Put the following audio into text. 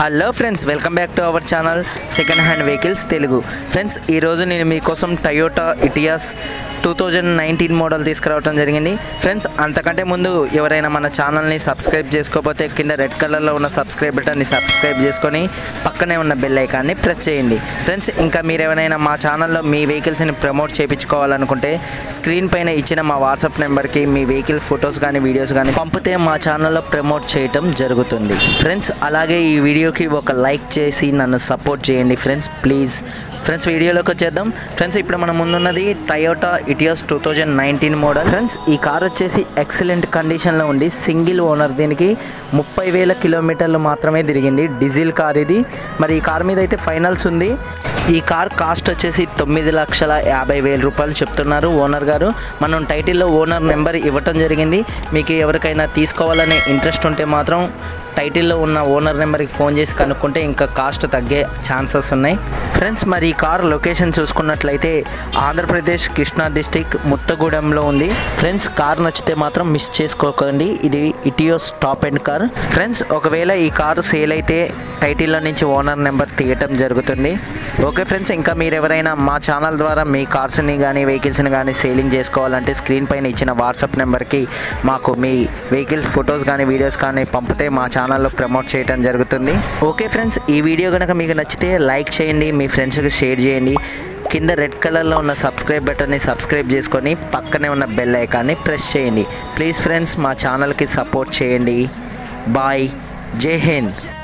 hello friends welcome back to our channel second hand vehicles Telugu friends ఈరోజు నేను మీకోసం Toyota Etios two thousand nineteen model తీసుకురావడం జరిగింది friends అంతకంటే ముందు ఎవరైనా మన ఛానల్ని సబ్స్క్రైబ్ చేసుకోకపోతే కింద రెడ్ కలర్లో ఉన్న సబ్స్క్రైబ్ బటన్ని సబ్స్క్రైబ్ చేసుకొని పక్కనే ఉన్న బెల్ ఐకాన్ని ప్రెస్ చేయండి ఫ్రెండ్స్ ఇంకా మీరు ఎవరైనా మా ఛానల్లో మీ వెహికల్స్ని ప్రమోట్ చేయించుకోవాలనుకుంటే స్క్రీన్ పైన ఇచ్చిన మా వాట్సాప్ నెంబర్కి మీ వెహికల్ ఫొటోస్ కానీ వీడియోస్ కానీ పంపితే మా ఛానల్లో ప్రమోట్ చేయటం జరుగుతుంది ఫ్రెండ్స్ అలాగే ఈ వీడియోకి ఒక లైక్ చేసి నన్ను సపోర్ట్ చేయండి ఫ్రెండ్స్ ప్లీజ్ ఫ్రెండ్స్ వీడియోలోకి వచ్చేద్దాం ఫ్రెండ్స్ ఇప్పుడు మన ముందున్నది Toyota Etios two thousand nineteen model friends ఈ కార్ వచ్చేసి ఎక్సలెంట్ కండిషన్లో ఉంది సింగిల్ ఓనర్ దీనికి ముప్పై వేల కిలోమీటర్లు మాత్రమే తిరిగింది డీజిల్ కార్ ఇది మరి ఈ కార్ మీద అయితే ఫైనల్స్ ఉంది ఈ కార్ కాస్ట్ వచ్చేసి తొమ్మిది లక్షల యాభై వేల రూపాయలు చెప్తున్నారు ఓనర్ గారు మనం టైటిల్లో ఓనర్ నెంబర్ ఇవ్వటం జరిగింది మీకు ఎవరికైనా తీసుకోవాలనే ఇంట్రెస్ట్ ఉంటే మాత్రం టైటిల్లో ఉన్న ఓనర్ నెంబర్కి ఫోన్ చేసి కనుక్కుంటే ఇంకా కాస్ట్ తగ్గే ఛాన్సెస్ ఉన్నాయి ఫ్రెండ్స్ మరి ఈ కార్ లొకేషన్ చూసుకున్నట్లయితే ఆంధ్రప్రదేశ్ కృష్ణా డిస్టిక్ ముత్తగూడెంలో ఉంది ఫ్రెండ్స్ కార్ నచ్చితే మాత్రం మిస్ చేసుకోకండి ఇది Etios top end car friends ఒకవేళ ఈ కార్ సేల్ అయితే టైటిల్లో నుంచి ఓనర్ నెంబర్ తీయటం జరుగుతుంది ఓకే ఫ్రెండ్స్ ఇంకా మీరు ఎవరైనా మా ఛానల్ ద్వారా మీ కార్స్ని కానీ వెహికల్స్ని కానీ సేలింగ్ చేసుకోవాలంటే స్క్రీన్ పైన ఇచ్చిన వాట్సాప్ నెంబర్కి మాకు మీ వెహికల్ ఫొటోస్ కానీ వీడియోస్ కానీ పంపితే మా ఛానల్లో ప్రమోట్ చేయడం జరుగుతుంది ఓకే ఫ్రెండ్స్ ఈ వీడియో కనుక మీకు నచ్చితే లైక్ చేయండి మీ ఫ్రెండ్స్కి షేర్ చేయండి కింద రెడ్ కలర్లో ఉన్న సబ్స్క్రైబ్ బటన్ని సబ్స్క్రైబ్ చేసుకొని పక్కనే ఉన్న బెల్ ఐకాన్ని ప్రెస్ చేయండి ప్లీజ్ ఫ్రెండ్స్ మా ఛానల్కి సపోర్ట్ చేయండి బాయ్ జై హింద్